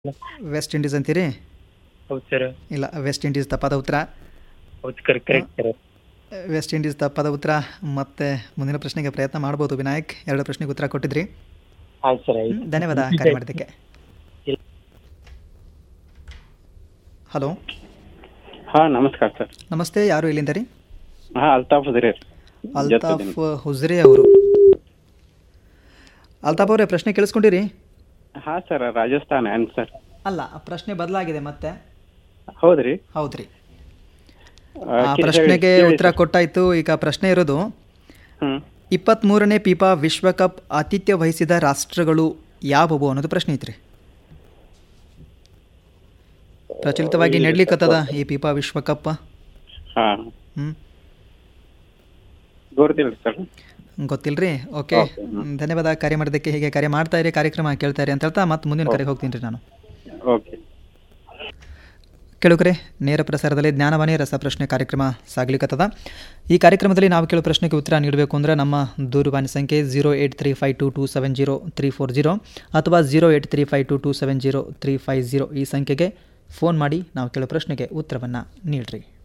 West Indies ಅಂತೀರಿ ಹೌದು sir ಇಲ್ಲ ವೆಸ್ಟ್ ಇಂಡೀಸ್ ತಪ್ಪಾದ ಉತ್ತರ ಹೌದು correct correct sir west Indies ತಪ್ಪಾದ ಉತ್ತರ ಮತ್ತೆ ಮುಂದಿನ ಪ್ರಶ್ನೆಗೆ ಪ್ರಯತ್ನ ಮಾಡ್ಬೋದು ವಿನಾಯಕ್ ಎರಡು ಪ್ರಶ್ನೆಗೆ ಉತ್ತರ ಕೊಟ್ಟಿದ್ರಿ ಆಯ್ತು ಸರ್ ಹ್ಮ್, ಆಯ್ತು ಧನ್ಯವಾದ ಕರೆ ಮಾಡಿದ್ದಕ್ಕೆ ಇಲ್ಲ. ಹಲೋ ಹಾ ನಮಸ್ಕಾರ ಸರ್ ನಮಸ್ತೆ ಯಾರು ಇಲ್ಲಿಂದ ರೀ ಹಾ ಅಲ್ತಾಫ್ ಹುದ್ರಿ ಅಲ್ತಾಫ್ ಹುಜ್ರಿ ಅವರು ಅಲ್ತಾಫ್ ಅವರೇ ಪ್ರಶ್ನೆ ಕೇಳಿಸ್ಕೊಂಡಿರಿ ಹಾ ಸರ್ ರಾಜಸ್ಥಾನ್ ಏನ್ ಸರ್ ಅಲ್ಲ ಆ ಪ್ರಶ್ನೆ ಬದಲಾಗಿದೆ ಮತ್ತೆ ಹೌದ್ರಿ ಹೌದ್ರಿ ಆ, ಆ ಕೇಳಿ- ಪ್ರಶ್ನೆಗೆ ಕೇಳಿ ಉತ್ತರ ಸರ್. ಕೊಟ್ಟಾಯ್ತು ಈಗ ಪ್ರಶ್ನೆ ಇರೋದು ಹ್ಮ್ ಇಪ್ಪತ್ತ್ಮೂರನೇ ಫಿಫಾ ವಿಶ್ವಕಪ್ ಆತಿಥ್ಯ ವಹಿಸಿದ ರಾಷ್ಟ್ರಗಳು ಯಾವುವು ಅನ್ನೋದು ಪ್ರಶ್ನೆ ಐತ್ರಿ ಪ್ರಚಲಿತವಾಗಿ ನಡ್ಲಿಕ್ಕತ್ತದ ಈ ಫಿಫಾ ವಿಶ್ವಕಪ್ ಹಾ ಹ್ಮ್ ಗೊತ್ತಿಲ್ಲ ಸರ್ ಗೊತ್ತಿಲ್ರಿ ಓಕೆ Okay, ಹ್ಮ್. ಧನ್ಯವಾದ ಕರೆ ಮಾಡಿದ್ದಕ್ಕೆ ಹೀಗೆ ಕರೆ ಮಾಡ್ತಾ ಇರಿ ಕಾರ್ಯಕ್ರಮ ಕೇಳ್ತಾ ಇರಿ ಅಂತ ಹೇಳ್ತಾ ಮತ್ತೆ ಮುಂದಿನ ಕರೆಗೆ ಹೋಗ್ತೀನಿ ರೀ ನಾನು ಓಕೆ ಕೇಳುಗರೆ ನೇರ ಪ್ರಸಾರದಲ್ಲಿ ಜ್ಞಾನವಾಣಿ ರಸಪ್ರಶ್ನೆ ಕಾರ್ಯಕ್ರಮ ಸಾಗ್ಲಿಕ್ಕತ್ತದ ಈ ಕಾರ್ಯಕ್ರಮದಲ್ಲಿ ನಾವು ಕೇಳೋ ಪ್ರಶ್ನೆಗೆ ಉತ್ತರ ನೀಡಬೇಕು ಅಂದರೆ ನಮ್ಮ ದೂರವಾಣಿ ಸಂಖ್ಯೆ zero eight three five two two seven zero three four zero ಅಥವಾ zero eight three five two two seven zero three five zero ಈ ಸಂಖ್ಯೆಗೆ ಫೋನ್ ಮಾಡಿ ನಾವು ಕೇಳೋ ಪ್ರಶ್ನೆಗೆ ಉತ್ತರವನ್ನು ನೀಡ್ರಿ